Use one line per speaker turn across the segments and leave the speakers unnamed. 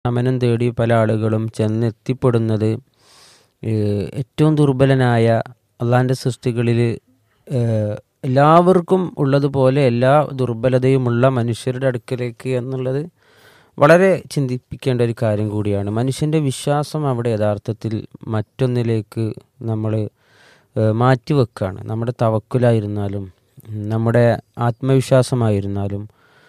ശമനം തേടി പല ആളുകളും ചെന്നെത്തിപ്പെടുന്നത് ഏഹ് ഏറ്റവും ദുർബലനായ അള്ളാഹിൻ്റെ സൃഷ്ടികളിൽ ഏഹ് എല്ലാവർക്കും ഉള്ളതുപോലെ എല്ലാ ദുർബലതയുമുള്ള മനുഷ്യരുടെ അടുക്കലേക്ക് എന്നുള്ളത് വളരെ ചിന്തിപ്പിക്കേണ്ട ഒരു കാര്യം കൂടിയാണ് മനുഷ്യൻ്റെ വിശ്വാസം അവിടെ യഥാർത്ഥത്തിൽ മറ്റൊന്നിലേക്ക് നമ്മൾ മാറ്റിവെക്കുകയാണ് നമ്മുടെ തവക്കുലായിരുന്നാലും നമ്മുടെ ആത്മവിശ്വാസമായിരുന്നാലും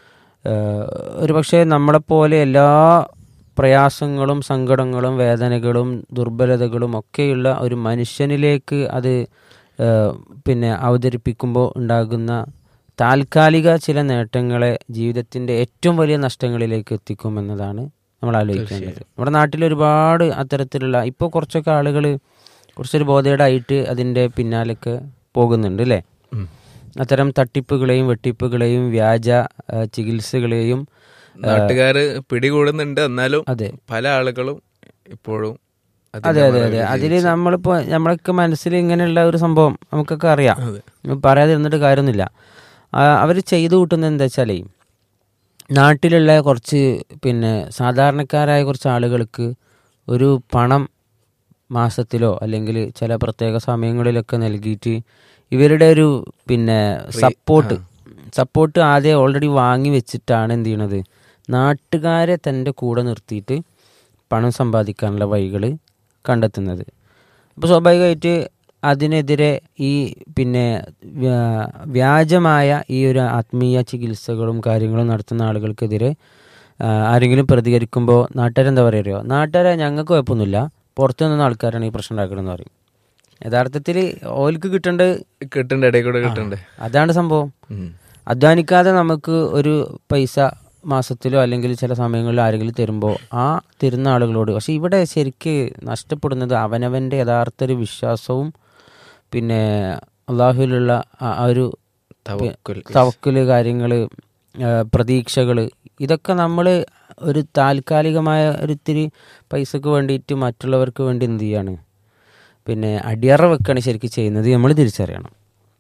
ഏഹ് ഒരുപക്ഷെ നമ്മളെപ്പോലെ എല്ലാ പ്രയാസങ്ങളും സങ്കടങ്ങളും വേദനകളും ദുർബലതകളും ഒക്കെയുള്ള ഒരു മനുഷ്യനിലേക്ക് അത് ഏഹ് പിന്നെ അവതരിപ്പിക്കുമ്പോൾ ഉണ്ടാകുന്ന താൽക്കാലിക ചില നേട്ടങ്ങളെ ജീവിതത്തിൻ്റെ ഏറ്റവും വലിയ നഷ്ടങ്ങളിലേക്ക് എത്തിക്കും എന്നതാണ് നമ്മൾ ആലോചിക്കേണ്ടത് നമ്മുടെ നാട്ടിൽ ഒരുപാട് അത്തരത്തിലുള്ള ഇപ്പോൾ കുറച്ചൊക്കെ ആളുകൾ കുറച്ചൊരു ബോധേടായിട്ട് അതിൻ്റെ പിന്നാലേക്ക് പോകുന്നുണ്ട് അല്ലേ
ഉം.
അത്തരം തട്ടിപ്പുകളെയും വെട്ടിപ്പുകളെയും വ്യാജ ആ, ചികിത്സകളെയും
നാട്ടുകാര് പിടികൂടുന്നുണ്ട് എന്നാലും
അതെ
പല ആളുകളും ഇപ്പോഴും അതിന്റെ
അതെ അതെ അതെ
മറവിൽ
അതിൽ
ജീവിച്ച്
നമ്മളിപ്പോൾ നമ്മളൊക്കെ മനസ്സിൽ ഇങ്ങനെയുള്ള ഒരു സംഭവം നമുക്കൊക്കെ അറിയാം
അതെ.
പറയാതിരുന്നിട്ട് കാര്യമൊന്നുമില്ല അവർ ചെയ്തു കൂട്ടുന്നത് എന്താ വെച്ചാലേ നാട്ടിലുള്ള കുറച്ച് പിന്നെ സാധാരണക്കാരായ കുറച്ച് ആളുകൾക്ക് ഒരു പണം മാസത്തിലോ അല്ലെങ്കിൽ ചില പ്രത്യേക സമയങ്ങളിലൊക്കെ നൽകിയിട്ട് ഇവരുടെ ഒരു പിന്നെ സപ്പോർട്ട് സപ്പോർട്ട് ആദ്യം ഓൾറെഡി വാങ്ങി വെച്ചിട്ടാണ് എന്ത് ചെയ്യണത് നാട്ടുകാരെ തൻ്റെ കൂടെ നിർത്തിയിട്ട് പണം സമ്പാദിക്കാനുള്ള വഴികൾ കണ്ടെത്തുന്നത് അപ്പോൾ സ്വാഭാവികമായിട്ട് അതിനെതിരെ ഈ പിന്നെ വ്യാ- വ്യാജമായ ഈ ഒരു ആത്മീയ ചികിത്സകളും കാര്യങ്ങളും നടത്തുന്ന ആളുകൾക്കെതിരെ ആ, ആരെങ്കിലും പ്രതികരിക്കുമ്പോൾ നാട്ടുകാരെന്താ പറയുക നാട്ടുകാരെ ഞങ്ങൾക്ക് കുഴപ്പമൊന്നുമില്ല പുറത്തു നിന്ന ആൾക്കാരാണ് ഈ പ്രശ്നം ഉണ്ടാക്കണമെന്ന് പറയും യഥാർത്ഥത്തിൽ ഓൽക്ക് കിട്ടേണ്ടത്
കിട്ടണ്ട ഇടയിൽ കൂടെ കിട്ടണ്ടേ
അതാണ് സംഭവം
ഉം.
അധ്വാനിക്കാതെ നമുക്ക് ഒരു പൈസ മാസത്തിലോ അല്ലെങ്കിൽ ചില സമയങ്ങളിലോ ആരെങ്കിലും തരുമ്പോൾ ആ തരുന്ന ആളുകളോട് പക്ഷെ ഇവിടെ ശരിക്ക് നഷ്ടപ്പെടുന്നത് അവനവൻ്റെ യഥാർത്ഥ ഒരു വിശ്വാസവും പിന്നെ അള്ളാഹുവിലുള്ള ആ- ആ ഒരു
തവക്കുൽ.
തവക്കല് കാര്യങ്ങൾ പ്രതീക്ഷകൾ ഇതൊക്കെ നമ്മൾ ഒരു താൽക്കാലികമായ ഒരു ഇത്തിരി പൈസക്ക് വേണ്ടിയിട്ട് മറ്റുള്ളവർക്ക് വേണ്ടി എന്ത് ചെയ്യാണ് പിന്നെ അടിയറ വെക്കാണ് ശരിക്കും ചെയ്യുന്നത് നമ്മൾ തിരിച്ചറിയണം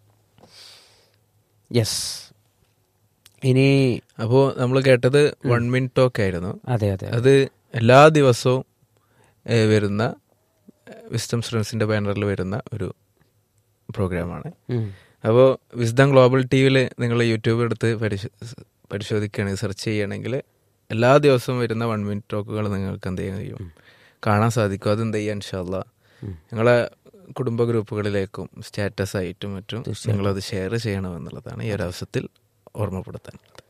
യെസ് ഇനി
അപ്പോ നമ്മൾ കേട്ടത് വൺ മിനിറ്റ് ടോക്ക് ആയിരുന്നു
അതെ അതെ
അത് എല്ലാ ദിവസവും ഏ, വരുന്ന വിസ്ഡം സ്റ്റുഡൻസിന്റെ ബാനറിൽ വരുന്ന ഒരു പ്രോഗ്രാമാണ്
ഉം.
അപ്പോൾ വിസ്ഡം ഗ്ലോബൽ ടി വിയിൽ നിങ്ങൾ യൂട്യൂബ് എടുത്ത് പരിശോ പരിശോധിക്കുകയാണെങ്കിൽ സെർച്ച് ചെയ്യുകയാണെങ്കിൽ എല്ലാ ദിവസവും വരുന്ന വൺ മിനിറ്റ് ടോക്കുകൾ നിങ്ങൾക്ക് എന്ത് ചെയ്യാൻ കഴിയും കാണാൻ സാധിക്കും അത് എന്ത് ചെയ്യാൻ ഇൻഷാല്ല നിങ്ങളെ കുടുംബ ഗ്രൂപ്പുകളിലേക്കും സ്റ്റാറ്റസ് ആയിട്ടും മറ്റും നിങ്ങളത് ഷെയർ ചെയ്യണമെന്നുള്ളതാണ് ഈ ഒരു അവസരത്തിൽ ഓർമ്മപ്പെടുത്താൻ